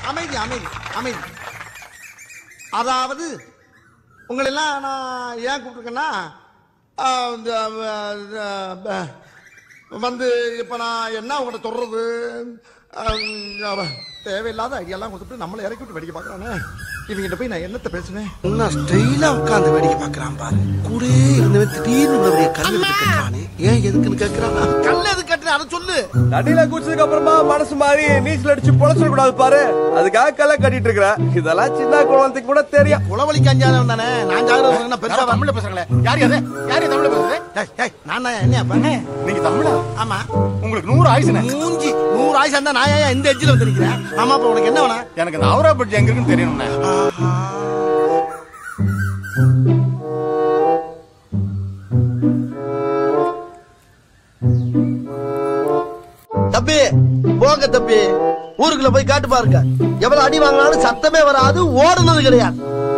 அமைதி அமைதி அமைதி அதாவது உங்களை எல்லாம் நான் ஏன் கூப்பிட்டுருக்கேன்னா ஆஹ், இந்த, ஆஹ், ஆஹ், வந்து இப்போ நான் என்ன உங்கள்கிட்ட சொல்றது ஆஹ், தேவையில்லாத ஐடியாலாம் கொடுத்துட்டு நம்மளை இறக்கி விட்டு வேடிக்கை பார்க்குறானே இவங்கிட்ட போய் நான் என்னத்தை பேசுவேன் இன்னும் ஸ்டைலா உட்கார்ந்து வேடிக்கை பார்க்கறான் பாரு கூடயே இருந்தவன் திடீர்னு உள்ளவரைய கல்லு விட்டு கட்டுறானே ஏன் எதுக்குன்னு கேட்கறானா கல் எது கட்டுற அதை சொல்லு தண்ணியில குடிச்சதுக்கு அப்புறமா மனசு மாறி நீச்சல் அடிச்சு பொழைச்சிட கூடாது பாரு அதுக்காக கல்ல கட்டிட்டு இருக்கிற இதெல்லாம் சின்ன குழந்தைக்கு கூட தெரியும் குளவழிக்கு அஞ்சாதவன் தானே நான் ஜாகிரதை பெருசா யாரோ தமிழ்ல பேசுறாங்களே யார் அது யார் தமிழ்ல பேசுறது ஏய், ஏய், நான் தான் என்ன பண்ண நீங்க தமிழா ஆமா உங்களுக்கு நூறு ஆயுசுனே மூஞ்சி நூறு ஆயிசா இருந்தா நான் ஏன் இந்த எட்ஜில் வந்து நிக்கிறேன் ஆமா அப்ப உனக்கு என்ன வேணும் எனக்கு இந்த அவரா பட்ஜ் எங்க இருக்குன்னு தெரியணும்ண்ணே தம்பி போங்க தம்பி ஊருக்குள்ள போய் காட்டு பாருங்க எவ்வளவு அடி வாங்கினாலும் சத்தமே வராது ஓடுனது கிடையாது